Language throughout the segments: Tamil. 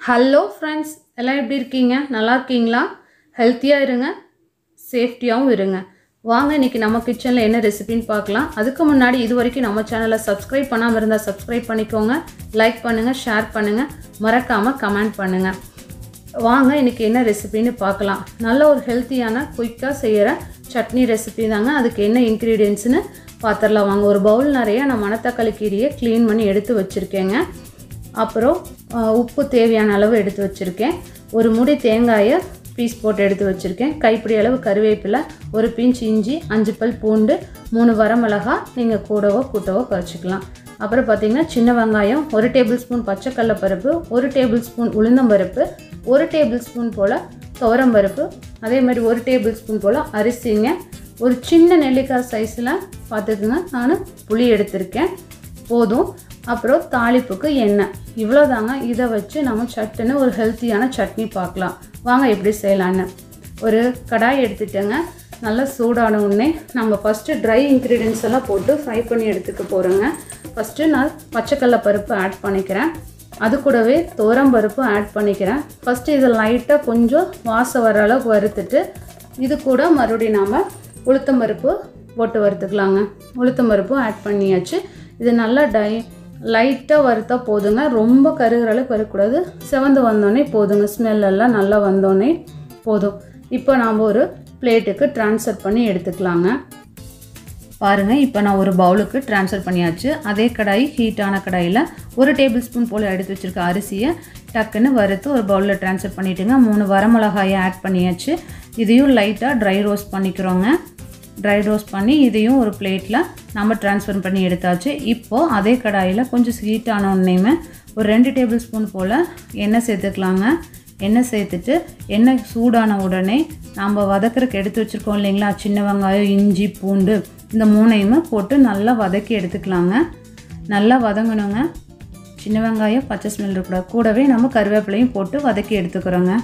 ஹலோ ஃப்ரெண்ட்ஸ் எல்லாம் எப்படி இருக்கீங்க நல்லா இருக்கீங்களா ஹெல்த்தியாக இருங்க சேஃப்டியாகவும் இருங்க வாங்க இன்றைக்கி நம்ம கிச்சனில் என்ன ரெசிபின்னு பார்க்கலாம் அதுக்கு முன்னாடி இது வரைக்கும் நம்ம சேனலை சப்ஸ்கிரைப் பண்ணாமல் இருந்தால் சப்ஸ்கிரைப் பண்ணிக்கோங்க லைக் பண்ணுங்கள் ஷேர் பண்ணுங்கள் மறக்காமல் கமெண்ட் பண்ணுங்கள் வாங்க இன்றைக்கி என்ன ரெசிபின்னு பார்க்கலாம் நல்ல ஒரு ஹெல்த்தியான குயிக்காக செய்கிற சட்னி ரெசிபி தாங்க அதுக்கு என்ன இன்க்ரீடியன்ட்ஸ்னு பார்த்துடலாம் வாங்க ஒரு பவுல் நிறைய நான் மணத்தக்காளி கீரையை க்ளீன் பண்ணி எடுத்து வச்சுருக்கேங்க அப்புறம் அஹ், உப்பு தேவையான அளவு எடுத்து வச்சுருக்கேன் ஒரு முடி தேங்காயை பீஸ் போட்டு எடுத்து வச்சுருக்கேன் கைப்பிடி அளவு கருவேப்பிலை ஒரு பிஞ்ச் இஞ்சி அஞ்சு பல் பூண்டு மூணு வரமிளகா நீங்கள் கூடவோ கூட்டவோ குறைச்சிக்கலாம் அப்புறம் பார்த்தீங்கன்னா சின்ன வெங்காயம் ஒரு டேபிள் ஸ்பூன் பச்சைக்கடலை பருப்பு ஒரு டேபிள் ஸ்பூன் உளுந்தம்பருப்பு ஒரு டேபிள் ஸ்பூன் போல் துவரம்பருப்பு அதே மாதிரி ஒரு டேபிள் ஸ்பூன் போல் அரிசிங்க ஒரு சின்ன நெல்லிக்காய் சைஸில் பார்த்துக்குங்க நான் புளி எடுத்திருக்கேன் போதும் அப்புறம் தாளிப்புக்கு எண்ணெய் இவ்வளோதாங்க இதை வச்சு நம்ம சட்டுன்னு ஒரு ஹெல்த்தியான சட்னி பார்க்கலாம் வாங்க எப்படி செய்யலான்னு ஒரு கடாய் எடுத்துட்டேங்க நல்லா சூடான உடனே நம்ம ஃபஸ்ட்டு ட்ரை இன்க்ரீடியன்ஸ் எல்லாம் போட்டு ஃப்ரை பண்ணி எடுத்துக்க போகிறோங்க ஃபஸ்ட்டு நான் பச்சைக்கடலை பருப்பு ஆட் பண்ணிக்கிறேன் அது கூடவே துவரம் பருப்பு ஆட் பண்ணிக்கிறேன் ஃபஸ்ட்டு இதை லைட்டாக கொஞ்சம் வாசம் வர அளவுக்கு வறுத்துட்டு இது கூட மறுபடியும் நாம் உளுத்தம் பருப்பு போட்டு வறுத்துக்கலாங்க உளுத்தம் பருப்பும் ஆட் பண்ணியாச்சு இது நல்லா டை லைட்டாக வறுத்தா போதுங்க ரொம்ப கருகிற அளவுக்கு வரக்கூடாது செவந்து வந்தோடனே போதுங்க ஸ்மெல் எல்லாம் நல்லா வந்தோடனே போதும் இப்போ நாம் ஒரு பிளேட்டுக்கு ட்ரான்ஸ்ஃபர் பண்ணி எடுத்துக்கலாங்க பாருங்கள் இப்போ நான் ஒரு பவுலுக்கு ட்ரான்ஸ்ஃபர் பண்ணியாச்சு அதே கடாய் ஹீட்டான கடாயில் ஒரு டேபிள் ஸ்பூன் போல் எடுத்து வச்சுருக்க அரிசியை டக்குன்னு வறுத்து ஒரு பவுலில் ட்ரான்ஸ்ஃபர் பண்ணிவிட்டுங்க மூணு வரமிளகாயை ஆட் பண்ணியாச்சு இதையும் லைட்டாக ட்ரை ரோஸ்ட் பண்ணிக்கிறோங்க ட்ரை ரோஸ்ட் பண்ணி இதையும் ஒரு பிளேட்டில் நம்ம ட்ரான்ஸ்ஃபர் பண்ணி எடுத்தாச்சு இப்போது அதே கடாயில் கொஞ்சம் ஹீட்டான உடனேயுமே ஒரு ரெண்டு டேபிள் ஸ்பூன் போல் எண்ணெய் சேர்த்துக்கலாங்க எண்ணெய் சேர்த்துட்டு எண்ணெய் சூடான உடனே நம்ம வதக்கறதுக்கு எடுத்து வச்சுருக்கோம் இல்லைங்களா சின்ன வெங்காயம் இஞ்சி பூண்டு இந்த மூணையுமே போட்டு நல்லா வதக்கி எடுத்துக்கலாங்க நல்லா வதங்கணுங்க சின்ன வெங்காயம் பச்சை ஸ்மெல் இருக்கக்கூடாது கூடவே நம்ம கருவேப்பிலையும் போட்டு வதக்கி எடுத்துக்கிறோங்க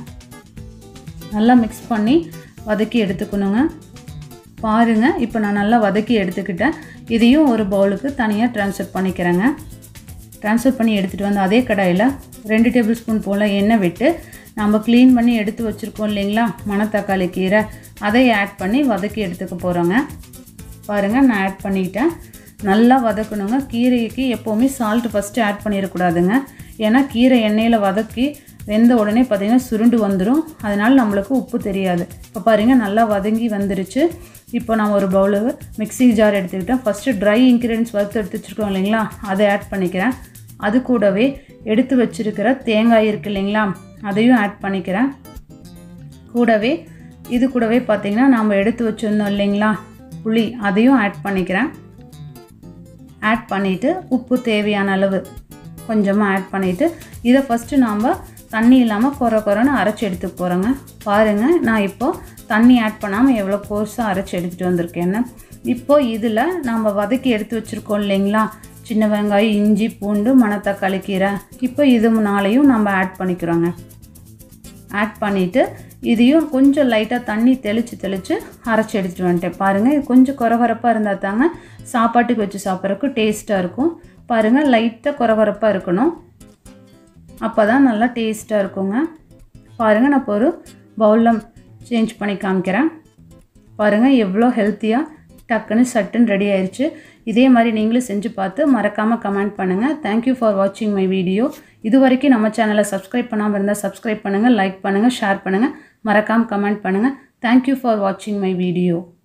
நல்லா மிக்ஸ் பண்ணி வதக்கி எடுத்துக்கணுங்க பாருங்கள் இப்போ நான் நல்லா வதக்கி எடுத்துக்கிட்டேன் இதையும் ஒரு பவுலுக்கு தனியாக ட்ரான்ஸ்ஃபர் பண்ணிக்கிறேங்க ட்ரான்ஸ்ஃபர் பண்ணி எடுத்துகிட்டு வந்து அதே கடாயில் ரெண்டு டேபிள் ஸ்பூன் போல் எண்ணெய் விட்டு நம்ம க்ளீன் பண்ணி எடுத்து வச்சுருக்கோம் இல்லைங்களா மணத்தக்காளி கீரை அதை ஆட் பண்ணி வதக்கி எடுத்துக்க போகிறோங்க பாருங்கள் நான் ஆட் பண்ணிக்கிட்டேன் நல்லா வதக்கணுங்க கீரைக்கு எப்போவுமே சால்ட்டு ஃபஸ்ட்டு ஆட் பண்ணிடக்கூடாதுங்க ஏன்னா கீரை எண்ணெயில் வதக்கி வெந்த உடனே பார்த்திங்கன்னா சுருண்டு வந்துடும் அதனால் நம்மளுக்கு உப்பு தெரியாது இப்போ பாருங்கள் நல்லா வதங்கி வந்துருச்சு இப்போ நான் ஒரு பவுலு மிக்ஸி ஜார் எடுத்துக்கிட்டேன் ஃபஸ்ட்டு ட்ரை இன்க்ரீடியன்ஸ் வறுத்து எடுத்து வச்சுருக்கோம் இல்லைங்களா அதை ஆட் பண்ணிக்கிறேன் அது கூடவே எடுத்து வச்சுருக்கிற தேங்காய் இருக்கு இல்லைங்களா அதையும் ஆட் பண்ணிக்கிறேன் கூடவே இது கூடவே பார்த்திங்கன்னா நம்ம எடுத்து வச்சுருந்தோம் இல்லைங்களா புளி அதையும் ஆட் பண்ணிக்கிறேன் ஆட் பண்ணிவிட்டு உப்பு தேவையான அளவு கொஞ்சமாக ஆட் பண்ணிவிட்டு இதை ஃபஸ்ட்டு நாம் தண்ணி இல்லாமல் குறை குறைன்னு அரைச்சி எடுத்து போகிறோங்க பாருங்கள் நான் இப்போது தண்ணி ஆட் பண்ணாமல் எவ்வளோ கோர்ஸாக அரைச்சி எடுத்துகிட்டு வந்திருக்கேன்னு இப்போது இதில் நம்ம வதக்கி எடுத்து வச்சுருக்கோம் இல்லைங்களா சின்ன வெங்காயம் இஞ்சி பூண்டு மணத்தக்காளி கீரை இப்போ இது நாளையும் நம்ம ஆட் பண்ணிக்கிறோங்க ஆட் பண்ணிவிட்டு இதையும் கொஞ்சம் லைட்டாக தண்ணி தெளித்து தெளித்து அரைச்சி எடுத்துகிட்டு வந்துட்டேன் பாருங்கள் இது கொஞ்சம் குறவரப்பாக இருந்தால் தாங்க சாப்பாட்டுக்கு வச்சு சாப்பிட்றதுக்கு டேஸ்ட்டாக இருக்கும் பாருங்கள் லைட்டாக குறவரப்பாக இருக்கணும் அப்போ தான் நல்லா டேஸ்ட்டாக இருக்குங்க பாருங்கள் நான் இப்போ ஒரு பவுலில் சேஞ்ச் பண்ணி காமிக்கிறேன் பாருங்கள் எவ்வளோ ஹெல்த்தியாக டக்குன்னு சட்டுன்னு ரெடி ஆயிடுச்சு இதே மாதிரி நீங்களும் செஞ்சு பார்த்து மறக்காமல் கமெண்ட் பண்ணுங்கள் தேங்க்யூ ஃபார் வாட்சிங் மை வீடியோ இது வரைக்கும் நம்ம சேனலை சப்ஸ்கிரைப் பண்ணாமல் இருந்தால் சப்ஸ்கிரைப் பண்ணுங்கள் லைக் பண்ணுங்கள் ஷேர் பண்ணுங்கள் மறக்காமல் கமெண்ட் பண்ணுங்கள் தேங்க்யூ ஃபார் வாட்சிங் மை வீடியோ